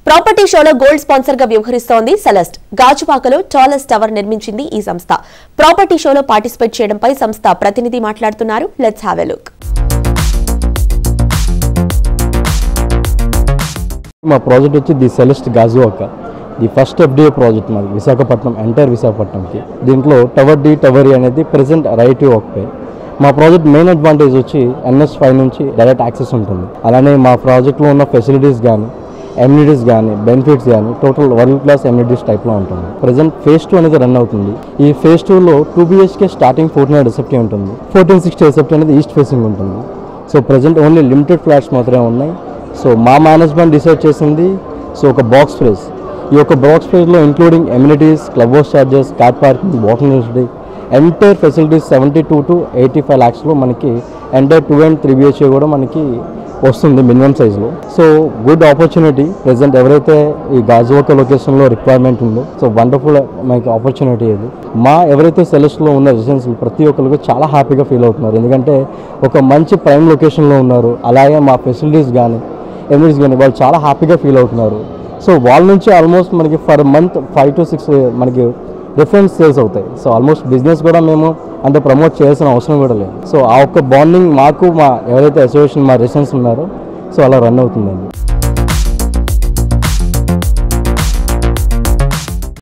property షోలో gold sponsor గా వ్యవహరిస్తోంది సెలెస్ట్ గాజువాకలో టాలెస్ట్ టవర్ నిర్మించింది ఈ సంస్థ ప్రాపర్టీ షోలో పార్టిసిపేట్ చేయడంపై సంస్థ ప్రతినిధి మాట్లాడుతున్నారు లెట్స్ హ్యావ్ ఎ లుక్ మా ప్రాజెక్ట్ వచ్చి the Celeste Gajuwaka the first FDA project మాది విశాఖపట్నం ఎంటైర్ విశాఖపట్నంకి దీంట్లో టవర్ డి టవర్ ఈ అనేది ప్రెసెంట్ రైట్ పే మా ప్రాజెక్ట్ మెయిన్ అడ్వాంటేజ్ వచ్చి ఎన్ఎస్ ఫైవ్ నుంచి డైరెక్ట్ యాక్సెస్ ఉంటుంది అలానే మా ప్రాజెక్ట్లో ఉన్న ఫెసిలిటీస్ కానీ ఎమ్యూనిటీస్ కానీ బెనిఫిట్స్ కానీ టోటల్ వరల్డ్ క్లాస్ ఎమ్యూనిటీస్ టైప్లో ఉంటుంది ప్రజెంట్ ఫేజ్ టూ అనేది రన్ అవుతుంది ఈ ఫేజ్ టూలో టూ బిహెచ్కే స్టార్టింగ్ ఫోర్టీన్ రిసెప్టీ ఉంటుంది ఫోర్టీన్ సిక్స్టీ రిసెప్టీ అనేది ఈస్ట్ ఫేసింగ్ ఉంటుంది so present only limited flats మాత్రమే ఉన్నాయి సో మా మేనేజ్మెంట్ డిసైడ్ చేసింది సో ఒక బాక్స్ ప్రైస్ ఈ యొక్క బాక్స్ ప్రైస్లో including amenities club house charges car parking walking facility entire facilities seventy two to eighty five ల్యాక్స్లో మనకి entire two and three BHK కూడా మనకి వస్తుంది మినిమం సైజ్లో సో గుడ్ ఆపర్చునిటీ ప్రజెంట్ ఎవరైతే ఈ గాజువాక లొకేషన్లో రిక్వైర్మెంట్ ఉందో సో వండర్ఫుల్ మనకి ఆపర్చునిటీ ఇది మా ఎవరైతే సెలెస్ట్లో ఉన్న రెసిడెన్స్ ప్రతి ఒక్కరికి చాలా హ్యాపీగా ఫీల్ అవుతున్నారు ఎందుకంటే ఒక మంచి ప్రైమ్ లొకేషన్లో ఉన్నారు అలాగే మా ఫెసిలిటీస్ కానీ ఎమ్యూనిటీస్ కానీ వాళ్ళు చాలా హ్యాపీగా ఫీల్ అవుతున్నారు సో వాళ్ళ నుంచి ఆల్మోస్ట్ మనకి for month five to six మనకి రిఫరెన్స్ సేల్స్ అవుతాయి సో ఆల్మోస్ట్ బిజినెస్ కూడా మేము అంటే ప్రమోట్ చేయాల్సిన అవసరం కూడా లేదు సో ఆ ఒక్క బాండింగ్ మాకు మా ఎవరైతే అసోసియేషన్ మా రెసిడెన్స్ ఉన్నారో సో అలా రన్ అవుతుందండి